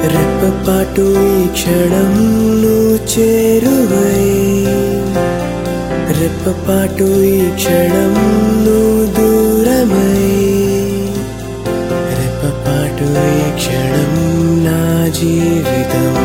రెప్పపాటు ఈ క్షణం నువ్వు చేరువై రెప్పపాటు ఈ క్షణం నువ్వు దూరమై రెప్పపాటు ఈ క్షణం నా జీవితం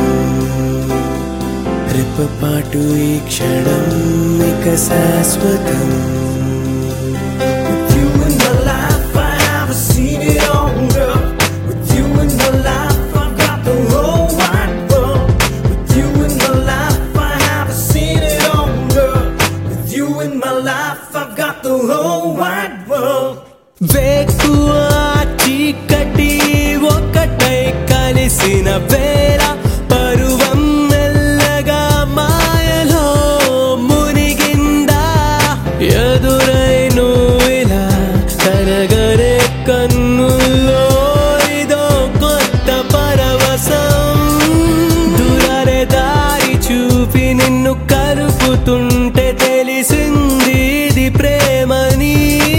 రెప్పపాటు ఈ క్షణం ఇక శాశ్వతం With you in my life, I haven't seen it all, girl. With you in my life, I've got the whole wide world. With you in my life, I haven't seen it all, girl. With you in my life, I've got the whole wide world. వేకువ చీకటి ఒకటై కలిసిన వేళ పరువం మెల్లగా మాయలో మునిగిందా ఎదురై నువ్విలా కరగరే కన్నుల్లో ఇదో కొత్త పరవశం దూరారే దారి చూపి నిన్ను కలుపుతుంటే తెలిసింది ఇది ప్రేమని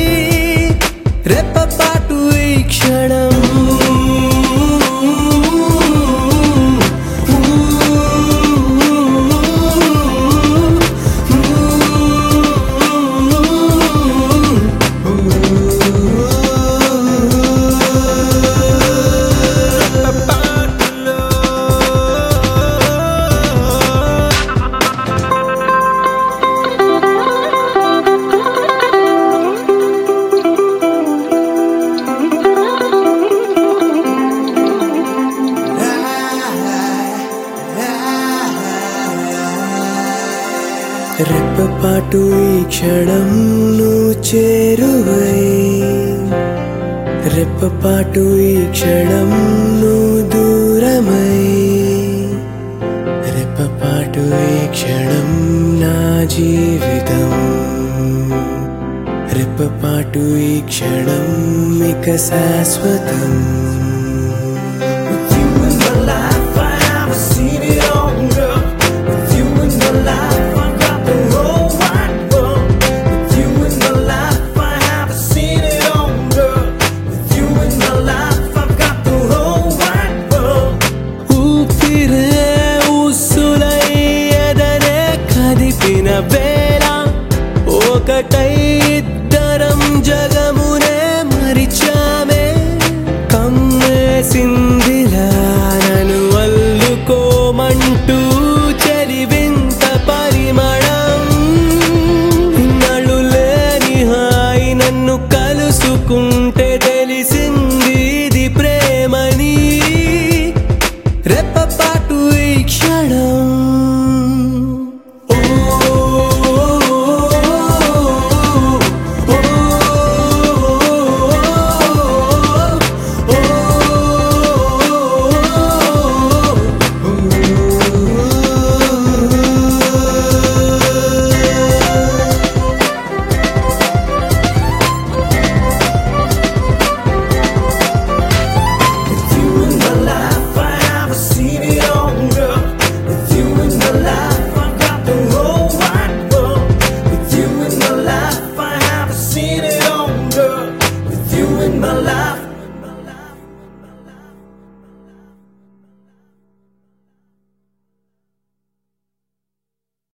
రెప్పపాటు ఈ క్షణం రెప్పపాటు ఈ క్షణం నువ్వు చేరువై రెప్పపాటు ఈ క్షణం నువ్వు దూరమై రెప్పపాటు ఈ క్షణం నా జీవితం రెప్పపాటు ఈ క్షణం ఇక శాశ్వతం With you in my life, I haven't seen it all, girl. With you in my life, I've got the whole wide world. With you in my life, I haven't seen it all, girl. With you in my life, I've got the whole wide world. ఊపిరే ఊసులై ఎదరే కదిపిన వేళ ఒకటై ఇద్దరం జగమునే మరిచామే కమ్మేసింది